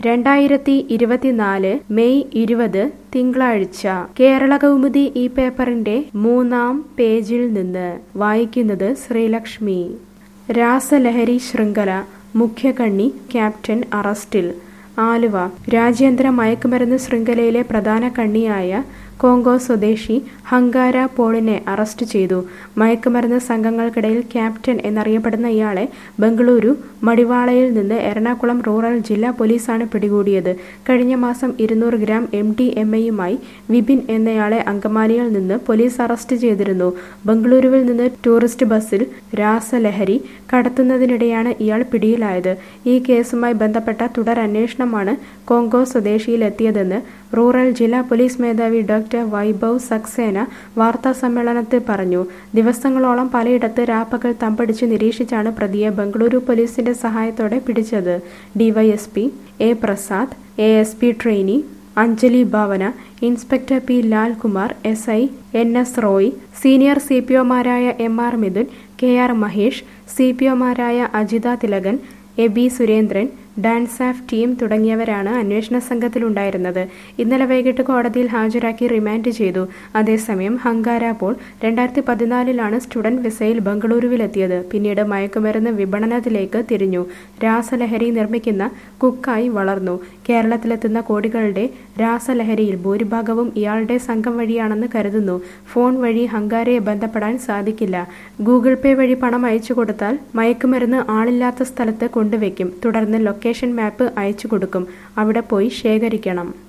രണ്ടായിരത്തി ഇരുപത്തിനാല് മെയ് ഇരുപത് തിങ്കളാഴ്ച കേരള കൗമുദി ഈ പേപ്പറിന്റെ മൂന്നാം പേജിൽ നിന്ന് വായിക്കുന്നത് ശ്രീലക്ഷ്മി രാസലഹരി ശൃംഖല മുഖ്യകണ്ണി ക്യാപ്റ്റൻ അറസ്റ്റിൽ ആലുവ രാജ്യാന്തര മയക്കുമരുന്ന് ശൃംഖലയിലെ പ്രധാന കണ്ണിയായ കോങ്കോ സ്വദേശി ഹങ്കാര പോളിനെ അറസ്റ്റ് ചെയ്തു മയക്കുമരുന്ന് സംഘങ്ങൾക്കിടയിൽ ക്യാപ്റ്റൻ എന്നറിയപ്പെടുന്ന ഇയാളെ ബംഗളൂരു മടിവാളയിൽ നിന്ന് എറണാകുളം റൂറൽ ജില്ലാ പോലീസാണ് പിടികൂടിയത് കഴിഞ്ഞ മാസം ഇരുന്നൂറ് ഗ്രാം എം ഡി എം എയുമായി വിപിൻ എന്നയാളെ അങ്കമാലിയിൽ നിന്ന് പോലീസ് അറസ്റ്റ് ചെയ്തിരുന്നു ബംഗളൂരുവിൽ നിന്ന് ടൂറിസ്റ്റ് ബസ്സിൽ രാസലഹരി കടത്തുന്നതിനിടെയാണ് ഇയാൾ പിടിയിലായത് ഈ കേസുമായി ബന്ധപ്പെട്ട തുടരന്വേഷണമാണ് കോങ്കോ സ്വദേശിയിലെത്തിയതെന്ന് റൂറൽ ജില്ലാ പോലീസ് മേധാവി ഡോക്ടർ വൈഭവ് സക്സേന വാർത്താ സമ്മേളനത്തിൽ പറഞ്ഞു ദിവസങ്ങളോളം പലയിടത്ത് രാപ്പകൽ തമ്പടിച്ച് നിരീക്ഷിച്ചാണ് പ്രതിയെ ബംഗളൂരു പോലീസിന്റെ സഹായത്തോടെ പിടിച്ചത് DYSP A Prasad A S P trainee Anjali Bhavana inspector P Lalkumar S I N S Roy senior C P ഒമാരായ M R Mithun K R Mahesh C P ഒമാരായ Ajitha Thilakan A B Surendran DANSAF team തുടങ്ങിയവരാണ് അന്വേഷണ സംഘത്തിലുണ്ടായിരുന്നത് ഇന്നലെ വൈകിട്ട് കോടതിയിൽ ഹാജരാക്കി റിമാൻഡ് ചെയ്തു അതേസമയം ഹങ്കാര പോൾ രണ്ടായിരത്തി പതിനാലിലാണ് സ്റ്റുഡന്റ് വിസയിൽ ബംഗളൂരുവിലെത്തിയത് പിന്നീട് മയക്കുമരുന്ന് വിപണനത്തിലേക്ക് തിരിഞ്ഞു രാസലഹരി നിർമ്മിക്കുന്ന കുക്കായി വളർന്നു കേരളത്തിലെത്തുന്ന കോടികളുടെ രാസലഹരിയിൽ ഭൂരിഭാഗവും ഇയാളുടെ സംഘം വഴിയാണെന്ന് കരുതുന്നു ഫോൺ വഴി ഹങ്കാരയെ ബന്ധപ്പെടാൻ സാധിക്കില്ല ഗൂഗിൾ പേ വഴി പണം അയച്ചു കൊടുത്താൽ മയക്കുമരുന്ന് ആളില്ലാത്ത സ്ഥലത്ത് കൊണ്ടുവയ്ക്കും തുടർന്ന് ലൊക്കേഷൻ മാപ്പ് അയച്ചു കൊടുക്കും അവിടെ പോയി ശേഖരിക്കണം